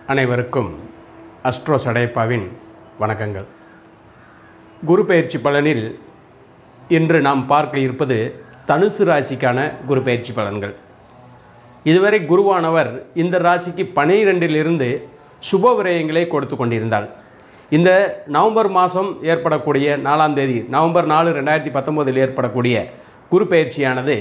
அனைவருக்கும் அஸ்ட்ரோ சடைப்பாவின் வணக்கங்கள் குரு பயிற்சி பலனில் இன்று நாம் பார்க்க இருப்பது தனுசு ராசிக்கான குரு பயிற்சி பலன்கள் இதுவரை குருவானவர் இந்த ராசிக்கு பனிரெண்டிலிருந்து சுப விரயங்களை கொடுத்து கொண்டிருந்தார் இந்த நவம்பர் மாதம் ஏற்படக்கூடிய நாலாம் தேதி நவம்பர் நாலு ரெண்டாயிரத்தி பத்தொம்போதில் ஏற்படக்கூடிய குரு பயிற்சியானது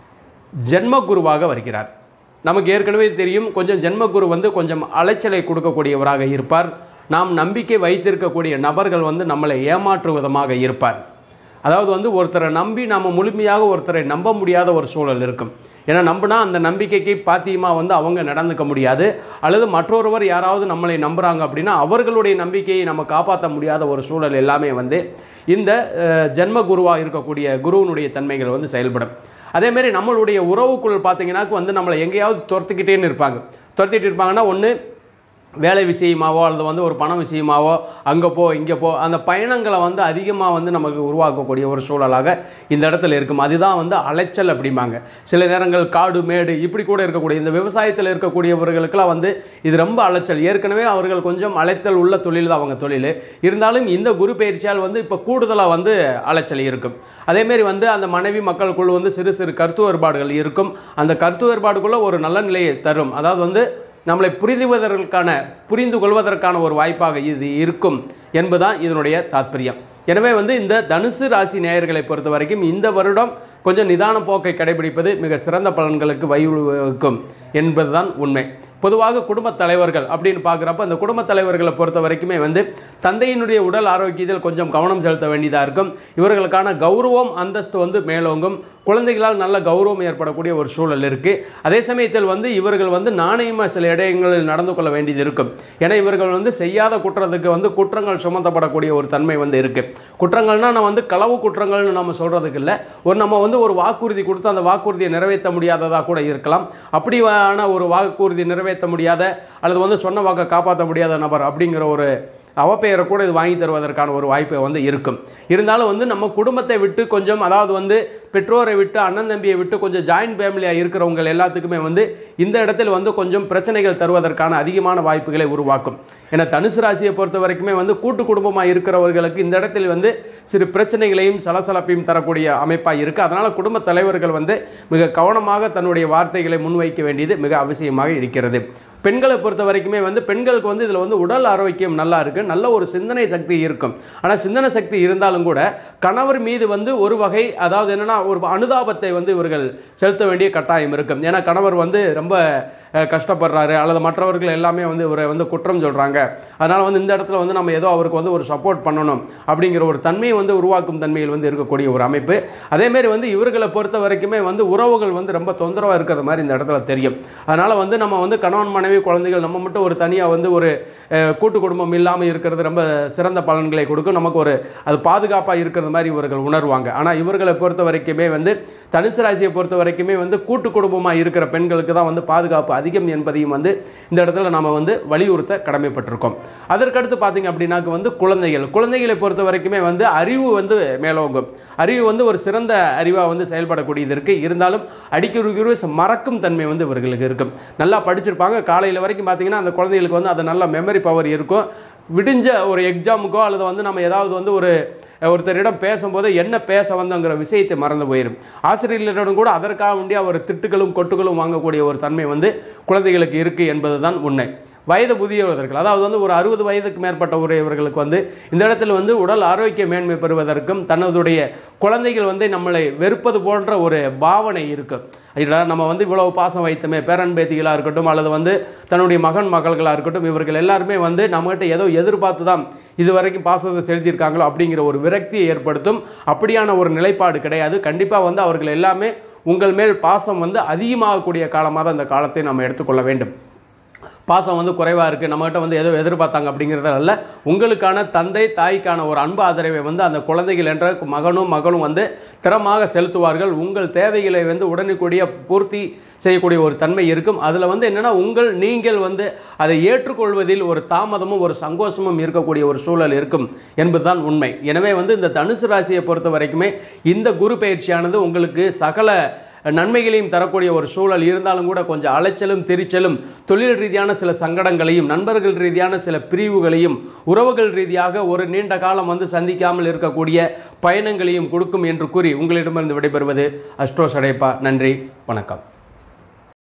ஜென்ம குருவாக வருகிறார் நமக்கு ஏற்கனவே தெரியும் கொஞ்சம் ஜென்ம குரு வந்து கொஞ்சம் அலைச்சலை கொடுக்கக்கூடியவராக இருப்பார் நாம் நம்பிக்கை வைத்திருக்கக்கூடிய நபர்கள் வந்து நம்மளை ஏமாற்று விதமாக இருப்பார் அதாவது வந்து ஒருத்தரை நம்பி நாம் முழுமையாக ஒருத்தரை நம்ப முடியாத ஒரு சூழல் இருக்கும் ஏன்னா நம்பினா அந்த நம்பிக்கைக்கு பாத்தியமா வந்து அவங்க நடந்துக்க முடியாது அல்லது மற்றொருவர் யாராவது நம்மளை நம்புகிறாங்க அப்படின்னா அவர்களுடைய நம்பிக்கையை நம்ம காப்பாற்ற முடியாத ஒரு சூழல் எல்லாமே வந்து இந்த அஹ், ஜென்ம குருவாக இருக்கக்கூடிய குருவினுடைய தன்மைகள் வந்து செயல்படும் அதேமாரி நம்மளுடைய உறவுக்குள் பார்த்தீங்கன்னாக்கு வந்து நம்மளை எங்கேயாவது துரத்துக்கிட்டேன்னு இருப்பாங்க துரத்திட்டு இருப்பாங்கன்னா ஒன்று வேலை விஷயமாவோ அல்லது வந்து ஒரு பணம் விஷயமாவோ அங்கே போ இங்கே போ அந்த பயணங்களை வந்து அதிகமாக வந்து நமக்கு உருவாக்கக்கூடிய ஒரு சூழலாக இந்த இடத்துல இருக்கும் அதுதான் வந்து அலைச்சல் அப்படிம்பாங்க சில நேரங்கள் காடு மேடு இப்படி கூட இருக்கக்கூடிய இந்த விவசாயத்தில் இருக்கக்கூடியவர்களுக்கெல்லாம் வந்து இது ரொம்ப அலைச்சல் ஏற்கனவே அவர்கள் கொஞ்சம் அலைத்தல் உள்ள தொழில் தான் அவங்க தொழில் இருந்தாலும் இந்த குரு பயிற்சியால் வந்து இப்போ கூடுதலாக வந்து அலைச்சல் இருக்கும் அதேமாரி வந்து அந்த மனைவி மக்களுக்குள் வந்து சிறு சிறு கருத்து வேறுபாடுகள் இருக்கும் அந்த கருத்து வேறுபாடுக்குள்ள ஒரு நல்ல நிலையை தரும் அதாவது வந்து நம்மளை புரிந்துவதற்கான புரிந்து கொள்வதற்கான ஒரு வாய்ப்பாக இது இருக்கும் என்பதுதான் இதனுடைய தாத்பரியம் எனவே வந்து இந்த தனுசு ராசி நேயர்களை பொறுத்த வரைக்கும் இந்த வருடம் கொஞ்சம் நிதான போக்கை கடைபிடிப்பது மிக சிறந்த பலன்களுக்கு வழிவகுக்கும் என்பதுதான் உண்மை பொதுவாக குடும்பத் தலைவர்கள் அப்படின்னு பார்க்குறப்ப அந்த குடும்பத் தலைவர்களை பொறுத்த வரைக்குமே வந்து தந்தையினுடைய உடல் ஆரோக்கியத்தில் கொஞ்சம் கவனம் செலுத்த வேண்டியதாக இருக்கும் இவர்களுக்கான கௌரவம் அந்தஸ்து வந்து மேலோங்கும் குழந்தைகளால் நல்ல கௌரவம் ஏற்படக்கூடிய ஒரு சூழல் இருக்குது அதே சமயத்தில் வந்து இவர்கள் வந்து நாணயமாக சில இடங்களில் நடந்து கொள்ள வேண்டியது இருக்கும் ஏன்னா இவர்கள் வந்து செய்யாத குற்றத்துக்கு வந்து குற்றங்கள் சுமத்தப்படக்கூடிய ஒரு தன்மை வந்து இருக்குது குற்றங்கள்னா நான் வந்து களவு குற்றங்கள்னு நம்ம சொல்கிறதுக்கு இல்லை ஒரு நம்ம வந்து ஒரு வாக்குறுதி கொடுத்து அந்த வாக்குறுதியை நிறைவேற்ற முடியாததாக கூட இருக்கலாம் அப்படியான ஒரு வாக்குறுதி நிறைவேற்ற முடியாத அல்லது வந்து சொன்ன வாக்கை காப்பாற்ற முடியாத நபர் அப்படிங்கிற ஒரு அவப்பெயரை கூட இது வாங்கி தருவதற்கான ஒரு வாய்ப்பு வந்து இருக்கும் இருந்தாலும் வந்து நம்ம குடும்பத்தை விட்டு கொஞ்சம் அதாவது வந்து பெற்றோரை விட்டு அண்ணன் தம்பியை விட்டு கொஞ்சம் ஜாயின்ட் ஃபேமிலியாக இருக்கிறவங்க எல்லாத்துக்குமே வந்து இந்த இடத்துல வந்து கொஞ்சம் பிரச்சனைகள் தருவதற்கான அதிகமான வாய்ப்புகளை உருவாக்கும் ஏன்னா தனுசு ராசியை பொறுத்த வரைக்குமே வந்து கூட்டு குடும்பமாக இருக்கிறவர்களுக்கு இந்த இடத்தில் வந்து சிறு பிரச்சனைகளையும் சலசலப்பையும் தரக்கூடிய அமைப்பாக இருக்குது அதனால் குடும்ப தலைவர்கள் வந்து மிக கவனமாக தன்னுடைய வார்த்தைகளை முன்வைக்க வேண்டியது மிக அவசியமாக இருக்கிறது பெண்களை பொறுத்த வரைக்குமே வந்து பெண்களுக்கு வந்து இதில் வந்து உடல் ஆரோக்கியம் நல்லா இருக்குது நல்ல ஒரு சிந்தனை சக்தி இருக்கும் ஆனால் சிந்தனை சக்தி இருந்தாலும் கூட கணவர் மீது வந்து ஒரு வகை அதாவது என்னன்னா ஒரு அனுதாபத்தை வந்து இவர்கள் செலுத்த வேண்டிய கட்டாயம் இருக்கும் ஏன்னா கணவர் வந்து ரொம்ப அஹ், கஷ்டப்படுறாரு அல்லது மற்றவர்கள் எல்லாமே வந்து இவரை வந்து குற்றம் சொல்கிறாங்க அதனால் வந்து இந்த இடத்துல வந்து நம்ம ஏதோ அவருக்கு வந்து ஒரு சப்போர்ட் பண்ணணும் அப்படிங்கிற ஒரு தன்மையை வந்து உருவாக்கும் தன்மையில் வந்து இருக்கக்கூடிய ஒரு அமைப்பு அதேமாரி வந்து இவர்களை பொறுத்த வரைக்குமே வந்து உறவுகள் வந்து ரொம்ப தொந்தரவாக இருக்கிற மாதிரி இந்த இடத்துல தெரியும் அதனால் வந்து நம்ம வந்து கணவன் மனைவி குழந்தைகள் நம்ம மட்டும் ஒரு தனியாக வந்து ஒரு அஹ், கூட்டு குடும்பம் இல்லாமல் இருக்கிறது ரொம்ப சிறந்த பலன்களை கொடுக்கும் நமக்கு ஒரு அது பாதுகாப்பாக இருக்கிறது மாதிரி இவர்கள் உணர்வாங்க ஆனால் இவர்களை பொறுத்த வரைக்குமே வந்து தனுசு ராசியை பொறுத்த வரைக்குமே வந்து கூட்டு குடும்பமாக இருக்கிற பெண்களுக்கு தான் வந்து பாதுகாப்பு அதிகம் என்பதையும் வந்து இந்த இடத்துல நம்ம வந்து வலியுறுத்த கடமைப்பட்டிருக்கோம் அதற்கடுத்து பார்த்தீங்க அப்படின்னாக்க வந்து குழந்தைகள் குழந்தைகளை பொறுத்த வரைக்குமே வந்து அறிவு வந்து மேலோங்கும் அறிவு வந்து ஒரு சிறந்த அறிவாக வந்து செயல்படக்கூடியது இருக்குது இருந்தாலும் அடிக்கடி மறக்கும் தன்மை வந்து இவர்களுக்கு இருக்கும் நல்லா படிச்சிருப்பாங்க காலையில் வரைக்கும் பார்த்தீங்கன்னா அந்த குழந்தைகளுக்கு வந்து அது நல்ல மெமரி பவர் இருக்கும் விடிஞ்ச ஒரு எக்ஸாமுக்கோ அல்லது வந்து நம்ம ஏதாவது வந்து ஒரு ஒருத்தரிடம் பேசும்போது என்ன பேச வந்தோங்கிற விஷயத்தை மறந்து போயிடும் ஆசிரியர்களிடம் கூட அதற்காக வேண்டிய ஒரு திட்டுகளும் கொட்டுகளும் வாங்கக்கூடிய ஒரு தன்மை வந்து குழந்தைகளுக்கு இருக்குது என்பதுதான் உண்மை வயது முதியவர்கள் அதாவது வந்து ஒரு அறுபது வயதுக்கு மேற்பட்ட உடையவர்களுக்கு வந்து இந்த இடத்துல வந்து உடல் ஆரோக்கிய மேன்மை பெறுவதற்கும் தன்னுடைய குழந்தைகள் வந்து நம்மளை வெறுப்பது போன்ற ஒரு பாவனை இருக்கும் ஐயடா நம்ம வந்து இவ்வளவு பாசம் வைத்தமே பேரன் பேத்திகளாக இருக்கட்டும் அல்லது வந்து தன்னுடைய மகன் மகள்களாக இருக்கட்டும் இவர்கள் எல்லாருமே வந்து நம்மகிட்ட ஏதோ எதிர்பார்த்து தான் இது வரைக்கும் பாசத்தை செலுத்தியிருக்காங்களோ அப்படிங்கிற ஒரு விரக்தியை ஏற்படுத்தும் அப்படியான ஒரு நிலைப்பாடு கிடையாது கண்டிப்பாக வந்து அவர்கள் எல்லாமே உங்கள் மேல் பாசம் வந்து அதிகமாகக்கூடிய காலமாக தான் இந்த காலத்தை நம்ம எடுத்துக்கொள்ள வேண்டும் பாசம் வந்து குறைவாக இருக்குது நம்மகிட்ட வந்து ஏதோ எதிர்பார்த்தாங்க அப்படிங்கிறது அல்ல உங்களுக்கான தந்தை தாய்க்கான ஒரு அன்பு ஆதரவை வந்து அந்த குழந்தைகள் என்ற மகனும் மகளும் வந்து திறமாக செலுத்துவார்கள் உங்கள் தேவைகளை வந்து உடனுக்குடிய பூர்த்தி செய்யக்கூடிய ஒரு தன்மை இருக்கும் அதில் வந்து என்னென்னா உங்கள் நீங்கள் வந்து அதை ஏற்றுக்கொள்வதில் ஒரு தாமதமும் ஒரு சங்கோஷமும் இருக்கக்கூடிய ஒரு சூழல் இருக்கும் என்பதுதான் உண்மை எனவே வந்து இந்த தனுசு ராசியை பொறுத்த வரைக்குமே இந்த குரு பயிற்சியானது உங்களுக்கு சகல நன்மைகளையும் தரக்கூடிய ஒரு சூழல் இருந்தாலும் கூட கொஞ்சம் அலைச்சலும் தெரிச்சலும் தொழில் ரீதியான சில சங்கடங்களையும் நண்பர்கள் ரீதியான சில பிரிவுகளையும் உறவுகள் ரீதியாக ஒரு நீண்ட காலம் வந்து சந்திக்காமல் இருக்கக்கூடிய பயணங்களையும் கொடுக்கும் என்று கூறி உங்களிடமிருந்து விடைபெறுவது அஸ்ட்ரோ சடைப்பா நன்றி வணக்கம்